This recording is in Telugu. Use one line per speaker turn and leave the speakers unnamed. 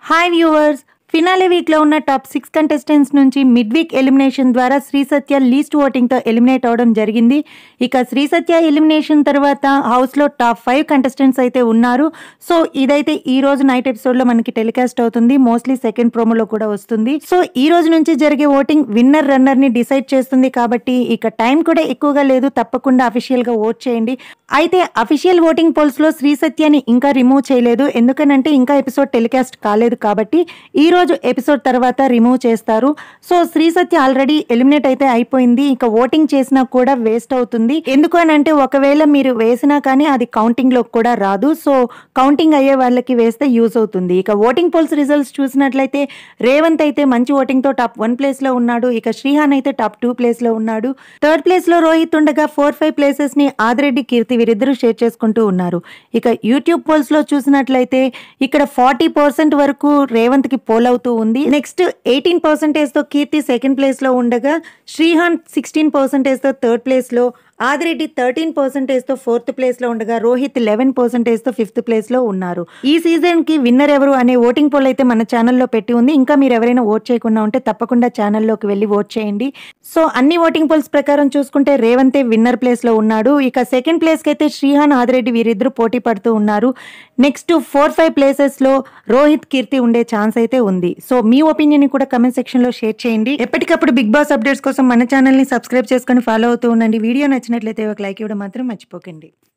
హాయ్ వ్యూవర్స్ ఫినాలే వీక్లో ఉన్న టాప్ సిక్స్ కంటెస్టెంట్స్ నుంచి మిడ్ వీక్ ఎలిమినేషన్ ద్వారా శ్రీ సత్య లీస్ట్ ఓటింగ్తో ఎలిమినేట్ అవడం జరిగింది ఇక శ్రీ సత్య ఎలిమినేషన్ తర్వాత హౌస్లో టాప్ ఫైవ్ కంటెస్టెంట్స్ అయితే ఉన్నారు సో ఇదైతే ఈ రోజు నైట్ ఎపిసోడ్లో మనకి టెలికాస్ట్ అవుతుంది మోస్ట్లీ సెకండ్ ప్రోమోలో కూడా వస్తుంది సో ఈ రోజు నుంచి జరిగే ఓటింగ్ విన్నర్ రన్నర్ని డిసైడ్ చేస్తుంది కాబట్టి ఇక టైం కూడా ఎక్కువగా లేదు తప్పకుండా అఫీషియల్గా ఓట్ చేయండి అయితే అఫీషియల్ ఓటింగ్ పోల్స్లో శ్రీ సత్యాని ఇంకా రిమూవ్ చేయలేదు ఎందుకనంటే ఇంకా ఎపిసోడ్ టెలికాస్ట్ కాలేదు కాబట్టి ఈ రోజు ఎపిసోడ్ తర్వాత రిమూవ్ చేస్తారు so Sri Satya already eliminate అయితే అయిపోయింది ఇక ఓటింగ్ చేసినా కూడా వేస్ట్ అవుతుంది ఎందుకు అని అంటే ఒకవేళ మీరు వేసినా కానీ అది కౌంటింగ్ లో కూడా రాదు సో కౌంటింగ్ అయ్యే వాళ్ళకి వేస్తే యూజ్ అవుతుంది ఇక ఓటింగ్ పోల్స్ రిజల్ట్స్ చూసినట్లయితే రేవంత్ అయితే మంచి ఓటింగ్ తో టాప్ వన్ ప్లేస్ లో ఉన్నాడు ఇక శ్రీహాన్ అయితే టాప్ టూ ప్లేస్ లో ఉన్నాడు థర్డ్ ప్లేస్ లో రోహిత్ ఉండగా ఫోర్ ఫైవ్ ప్లేసెస్ ని ఆదిరెడ్డి కీర్తి వీరిద్దరూ షేర్ చేసుకుంటూ ఉన్నారు ఇక యూట్యూబ్ పోల్స్ లో చూసినట్లయితే ఇక్కడ ఫార్టీ పర్సెంట్ వరకు రేవంత్ కి పోల్ అవుతూ ఉంది నెక్స్ట్ ఎయిటీన్ పర్సెంటేజ్ తో కీర్తి సెకండ్ ప్లేస్ లో ఉండగా శ్రీహాన్ సిక్స్టీన్ పర్సెంటేజ్ తో థర్డ్ ప్లేస్ లో ఆదిరెడ్డి థర్టీన్ పర్సెంటేజ్ తో ఫోర్త్ ప్లేస్ లో ఉండగా రోహిత్ లెవెన్ పర్సెంటేజ్ తో ఫిఫ్త్ ప్లేస్ లో ఉన్నారు ఈ సీజన్ కి విన్నర్ ఎవరు అనే ఓటింగ్ పోల్ అయితే మన ఛానల్లో పెట్టి ఉంది ఇంకా మీరు ఎవరైనా ఓట్ చేయకుండా ఉంటే తప్పకుండా ఛానల్లోకి వెళ్ళి ఓట్ చేయండి సో అన్ని ఓటింగ్ పోల్స్ ప్రకారం చూసుకుంటే రేవంతే విన్నర్ ప్లేస్ లో ఉన్నాడు ఇక సెకండ్ ప్లేస్ కి అయితే శ్రీహాన్ ఆదిరెడ్డి వీరిద్దరు పోటీ పడుతూ ఉన్నారు నెక్స్ట్ ఫోర్ ఫైవ్ ప్లేసెస్ లో రోహిత్ కీర్తి ఉండే ఛాన్స్ అయితే ఉంది సో మీ ఒపీనియన్ కూడా కమెంట్ సెక్షన్ లో షేర్ చేయండి ఎప్పటికప్పుడు బిగ్ బాస్ అప్డేట్స్ కోసం మన ఛానల్ ని సబ్స్క్రైబ్ చేసుకొని ఫాలో అవుతూ ఉండండి వీడియో నచ్చినట్లయితే ఒక లైక్ ఇవ్వడం మాత్రం మర్చిపోకండి